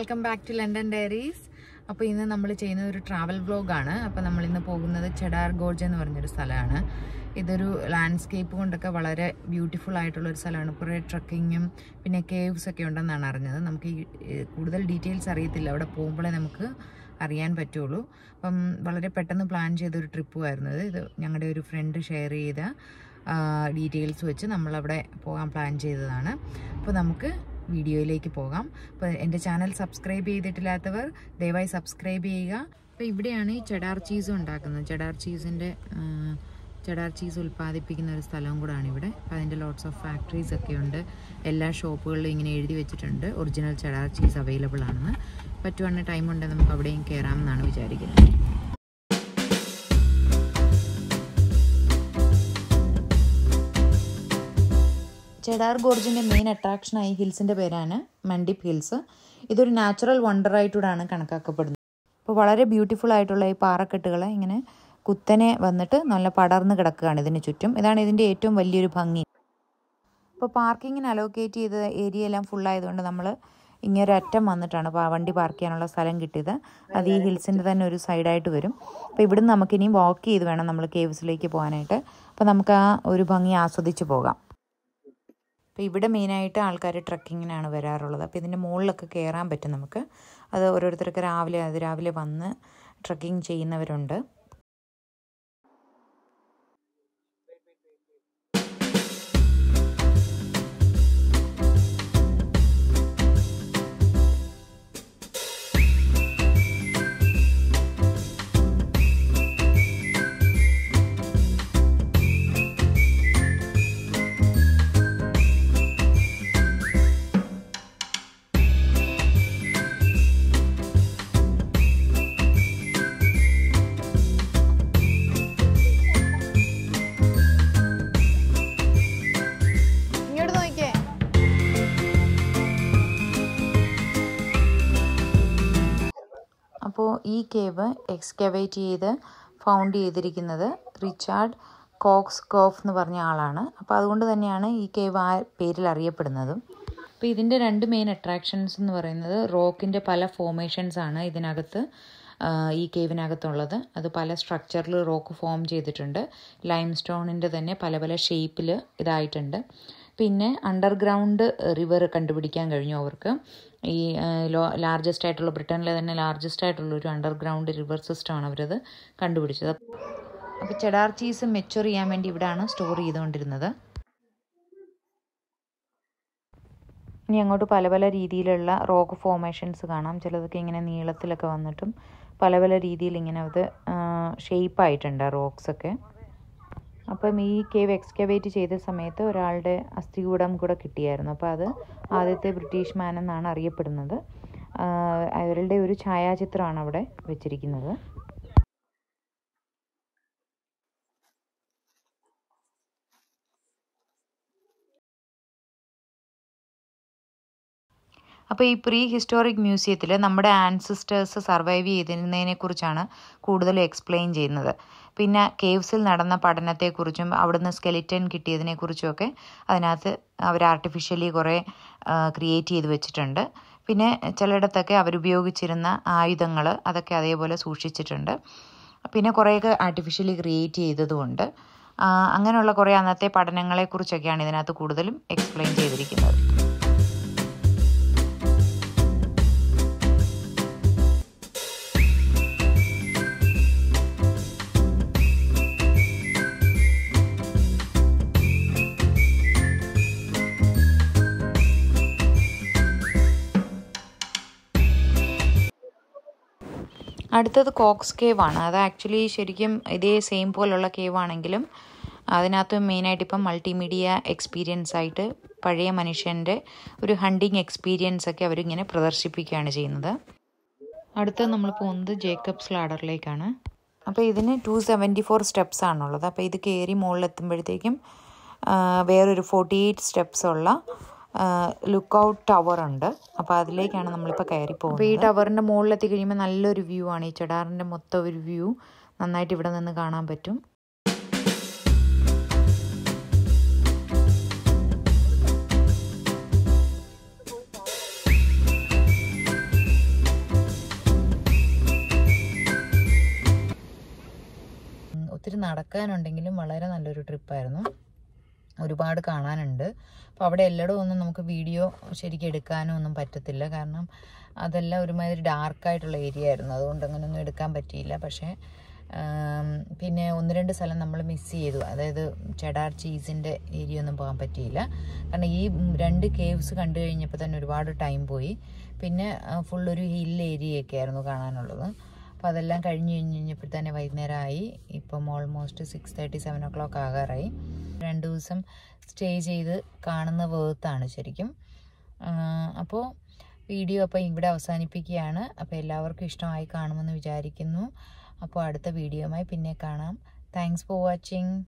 welcome back to London diaries അപ്പോൾ ഇന്ന് നമ്മൾ ചെയ്യുന്നത് ഒരു ട്രാവൽ വ്ലോഗാണ് അപ്പോൾ നമ്മൾ ഇന്ന് പോകുന്നത് ചെഡാർ ഗോർജ് എന്ന് പറഞ്ഞൊരു സ്ഥലമാണ് ഇതൊരു ലാൻഡ്സ്കേപ്പ് കൊണ്ടൊക്കെ വളരെ ബ്യൂട്ടിഫുൾ ആയിട്ടുള്ള ഒരു സ്ഥലമാണ് കുറേ ട്രക്കിങ്ങും പിന്നെ കേവ്സ് ഒക്കെ ഉണ്ടെന്നാണ് അറിഞ്ഞത് നമുക്ക് ഈ ഏഹ്, കൂടുതൽ ഡീറ്റെയിൽസ് അറിയത്തില്ല അവിടെ പോകുമ്പോഴേ നമുക്ക് അറിയാൻ പറ്റുള്ളൂ അപ്പം വളരെ പെട്ടെന്ന് പ്ലാൻ ചെയ്തൊരു ട്രിപ്പുമായിരുന്നു ഇത് ഇത് ഞങ്ങളുടെ ഒരു ഫ്രണ്ട് ഷെയർ ചെയ്ത ഡീറ്റെയിൽസ് വെച്ച് നമ്മളവിടെ പോകാൻ പ്ലാൻ ചെയ്തതാണ് അപ്പോൾ നമുക്ക് വീഡിയോയിലേക്ക് പോകാം അപ്പോൾ എൻ്റെ ചാനൽ സബ്സ്ക്രൈബ് ചെയ്തിട്ടില്ലാത്തവർ ദയവായി സബ്സ്ക്രൈബ് ചെയ്യുക അപ്പോൾ ഇവിടെയാണ് ഈ ചെഡാർ ചീസ് ഉണ്ടാക്കുന്നത് ചെഡാർ ചീസിൻ്റെ ചെഡാർ ചീസ് ഉൽപ്പാദിപ്പിക്കുന്ന ഒരു സ്ഥലവും കൂടാണ് ഇവിടെ അപ്പോൾ അതിൻ്റെ ലോട്ട്സ് ഓഫ് ഫാക്ടറീസ് ഒക്കെ ഉണ്ട് എല്ലാ ഷോപ്പുകളിലും ഇങ്ങനെ എഴുതി വെച്ചിട്ടുണ്ട് ഒറിജിനൽ ചെഡാർ ചീസ് അവൈലബിൾ ആണെന്ന് പറ്റുവാണെങ്കിൽ ടൈം ഉണ്ടെങ്കിൽ നമുക്ക് അവിടെയും കയറാമെന്നാണ് വിചാരിക്കുന്നത് ചെഡാർ ഗോർജിൻ്റെ മെയിൻ അട്രാക്ഷനായ ഈ ഹിൽസിൻ്റെ പേരാണ് മണ്ടിപ്പ് ഹിൽസ് ഇതൊരു നാച്ചുറൽ വണ്ടറായിട്ടൂടാണ് കണക്കാക്കപ്പെടുന്നത് അപ്പോൾ വളരെ ബ്യൂട്ടിഫുൾ ആയിട്ടുള്ള ഈ പാറക്കെട്ടുകൾ ഇങ്ങനെ കുത്തനെ വന്നിട്ട് നല്ല പടർന്ന് കിടക്കുകയാണ് ഇതിന് ചുറ്റും ഇതാണ് ഇതിൻ്റെ ഏറ്റവും വലിയൊരു ഭംഗി ഇപ്പോൾ പാർക്കിങ്ങിന് അലോക്കേറ്റ് ചെയ്ത ഏരിയ എല്ലാം ഫുൾ ആയതുകൊണ്ട് നമ്മൾ ഇങ്ങനെ ഒരു അറ്റം വന്നിട്ടാണ് പാ- വണ്ടി പാർക്ക് ചെയ്യാനുള്ള സ്ഥലം കിട്ടിയത് അത് ഈ ഹിൽസിൻ്റെ തന്നെ ഒരു സൈഡായിട്ട് വരും അപ്പോൾ ഇവിടുന്ന് നമുക്ക് ഇനിയും വാക്ക് ചെയ്ത് വേണം നമ്മൾ കേവ്സിലേക്ക് പോകാനായിട്ട് അപ്പോൾ നമുക്ക് ആ ഒരു ഭംഗി ആസ്വദിച്ച് പോകാം അപ്പോൾ ഇവിടെ മെയിനായിട്ട് ആൾക്കാർ ട്രക്കിങ്ങിനാണ് വരാറുള്ളത് അപ്പോൾ ഇതിൻ്റെ മുകളിലൊക്കെ കയറാൻ പറ്റും നമുക്ക് അത് ഓരോരുത്തർക്ക് രാവിലെ അത് രാവിലെ വന്ന് ട്രക്കിംഗ് ചെയ്യുന്നവരുണ്ട് ഇങ്ങോട്ട് നോക്കിയേ അപ്പോൾ ഈ കേവ് എക്സ്കവേറ്റ് ചെയ്ത് ഫൗണ്ട് ചെയ്തിരിക്കുന്നത് റിച്ചാർഡ് കോക്സ് കോഫ് എന്ന് പറഞ്ഞ ആളാണ് അപ്പോൾ അതുകൊണ്ട് തന്നെയാണ് ഈ കേവ് ആ പേരിൽ അറിയപ്പെടുന്നതും അപ്പോൾ ഇതിൻ്റെ രണ്ട് മെയിൻ അട്രാക്ഷൻസ് എന്ന് പറയുന്നത് റോക്കിൻ്റെ പല ഫോമേഷൻസ് ആണ് ഇതിനകത്ത് ആ, ഈ കേവിനകത്തുള്ളത് അത് പല സ്ട്രക്ചറിൽ റോക്ക് ഫോം ചെയ്തിട്ടുണ്ട് ലൈം സ്റ്റോണിൻ്റെ തന്നെ പല പല ഷേപ്പിൽ ഇതായിട്ടുണ്ട് പിന്നെ അണ്ടർഗ്രൗണ്ട് റിവർ കണ്ടുപിടിക്കാൻ കഴിഞ്ഞു അവർക്ക് ഈ ലാർജസ്റ്റ് ആയിട്ടുള്ള ബ്രിട്ടനിലെ തന്നെ ലാർജസ്റ്റ് ആയിട്ടുള്ള ഒരു അണ്ടർഗ്രൗണ്ട് റിവർ സിസ്റ്റമാണ് അവരത് കണ്ടുപിടിച്ചത് അപ്പോൾ ചെഡാർ ചീസ് മെച്ചുർ ചെയ്യാൻ വേണ്ടി ഇവിടെയാണ് സ്റ്റോർ ചെയ്തുകൊണ്ടിരുന്നത് ഇനി അങ്ങോട്ട് പല പല രീതിയിലുള്ള റോക്ക് ഫോമേഷൻസ് കാണാം ചിലതൊക്കെ ഇങ്ങനെ നീളത്തിലൊക്കെ വന്നിട്ടും പല പല രീതിയിൽ ഇങ്ങനെ അത് ഷേപ്പായിട്ടുണ്ട് റോക്സ് ഒക്കെ അപ്പം ഈ കേവ് എക്സ്കവേറ്റ് ചെയ്ത സമയത്ത് ഒരാളുടെ അസ്ഥികൂടം കൂടെ കിട്ടിയായിരുന്നു അപ്പോൾ അത് ആദ്യത്തെ ബ്രിട്ടീഷ് മാൻ എന്നാണ് അറിയപ്പെടുന്നത് ആഹ് അവരുടെ ഒരു ഛായാചിത്രമാണ് അവിടെ വെച്ചിരിക്കുന്നത് അപ്പോൾ ഈ പ്രീ ഹിസ്റ്റോറിക് മ്യൂസിയത്തിൽ നമ്മുടെ ആൻസിസ്റ്റേഴ്സ് സർവൈവ് ചെയ്തിരുന്നതിനെ കുറിച്ചാണ് കൂടുതൽ എക്സ്പ്ലെയിൻ ചെയ്യുന്നത് പിന്നെ കേവ്സിൽ നടന്ന പഠനത്തെക്കുറിച്ചും അവിടുന്ന് സ്കെലിറ്റൻ കിട്ടിയതിനെക്കുറിച്ചുമൊക്കെ അതിനകത്ത് അവർ ആർട്ടിഫിഷ്യലി കുറേ ക്രിയേറ്റ് ചെയ്ത് വെച്ചിട്ടുണ്ട് പിന്നെ ചിലയിടത്തൊക്കെ അവരുപയോഗിച്ചിരുന്ന ആയുധങ്ങൾ അതൊക്കെ അതേപോലെ സൂക്ഷിച്ചിട്ടുണ്ട് പിന്നെ കുറേയൊക്കെ ആർട്ടിഫിഷ്യലി ക്രിയേറ്റ് ചെയ്തതുകൊണ്ട് ആ, അങ്ങനെയുള്ള കുറേ അന്നത്തെ പഠനങ്ങളെക്കുറിച്ചൊക്കെയാണ് ഇതിനകത്ത് കൂടുതലും എക്സ്പ്ലെയിൻ ചെയ്തിരിക്കുന്നത് അടുത്തത് കോക്സ് കേവ് ആണ് അത് ആക്ച്വലി ശരിക്കും ഇതേ സെയിം പോലുള്ള കേവ് ആണെങ്കിലും അതിനകത്ത് മെയിനായിട്ട് ഇപ്പം മൾട്ടിമീഡിയ എക്സ്പീരിയൻസ് ആയിട്ട് പഴയ മനുഷ്യൻ്റെ ഒരു ഹണ്ടിങ് എക്സ്പീരിയൻസ് ഒക്കെ അവരിങ്ങനെ പ്രദർശിപ്പിക്കുകയാണ് ചെയ്യുന്നത് അടുത്തത് നമ്മൾ പോകുന്നത് ജേക്കബ്സ് ലാഡറിലേക്കാണ് അപ്പോൾ ഇതിന് ടു സെവൻറ്റി ഫോർ സ്റ്റെപ്സ് ആണുള്ളത് അപ്പോൾ ഇത് കയറി മുകളിലെത്തുമ്പോഴത്തേക്കും ആ, വേറൊരു ഫോർട്ടി എയ്റ്റ് സ്റ്റെപ്സ് ഉള്ള ലുക്ക് ഔട്ട് ടവർ ഉണ്ട് അപ്പോൾ അതിലേക്കാണ് നമ്മളിപ്പോൾ കയറി പോകുന്നത് അപ്പോൾ ഈ ടവറിൻ്റെ മുകളിലെത്തി കഴിയുമ്പോൾ നല്ലൊരു വ്യൂ ആണ് ഈ ചെടാറിൻ്റെ മൊത്തം ഒരു വ്യൂ നന്നായിട്ട് ഇവിടെ നിന്ന് കാണാൻ പറ്റും ഒത്തിരി നടക്കാനുണ്ടെങ്കിലും വളരെ നല്ലൊരു ട്രിപ്പായിരുന്നു ഒരുപാട് കാണാനുണ്ട് അപ്പോൾ അവിടെ എല്ലായിടവും ഒന്നും നമുക്ക് വീഡിയോ ശരിക്കും എടുക്കാനോ ഒന്നും പറ്റത്തില്ല കാരണം അതെല്ലാം ഒരുമാതിരി ഡാർക്കായിട്ടുള്ള ഏരിയ ആയിരുന്നു അതുകൊണ്ട് അങ്ങനെയൊന്നും എടുക്കാൻ പറ്റിയില്ല പക്ഷേ ആം, പിന്നെ ഒന്ന് രണ്ട് സ്ഥലം നമ്മൾ മിസ് ചെയ്തു അതായത് ചെഡാർ ചീസിൻ്റെ ഏരിയ ഒന്നും പോകാൻ പറ്റിയില്ല കാരണം ഈ ഉം, രണ്ട് കേവ്സ് കണ്ടു കഴിഞ്ഞപ്പോൾ തന്നെ ഒരുപാട് ടൈം പോയി പിന്നെ ഫുൾ ഒരു ഹിൽ ഏരിയയൊക്കെ ആയിരുന്നു കാണാനുള്ളത് അപ്പോൾ അതെല്ലാം കഴിഞ്ഞ് കഴിഞ്ഞ് കഴിഞ്ഞപ്പോൾ തന്നെ വൈകുന്നേരമായി ഇപ്പം almost six thirty seven o'clock ആകാറായി രണ്ട് ദിവസം സ്റ്റേ ചെയ്ത് കാണുന്ന വേർത്താണ് ശരിക്കും അപ്പോൾ വീഡിയോ അപ്പോൾ ഇവിടെ അവസാനിപ്പിക്കുകയാണ് അപ്പോൾ എല്ലാവർക്കും ഇഷ്ടമായി കാണുമെന്ന് വിചാരിക്കുന്നു അപ്പോൾ അടുത്ത വീഡിയോയുമായി പിന്നെ കാണാം താങ്ക്സ് ഫോർ വാച്ചിങ്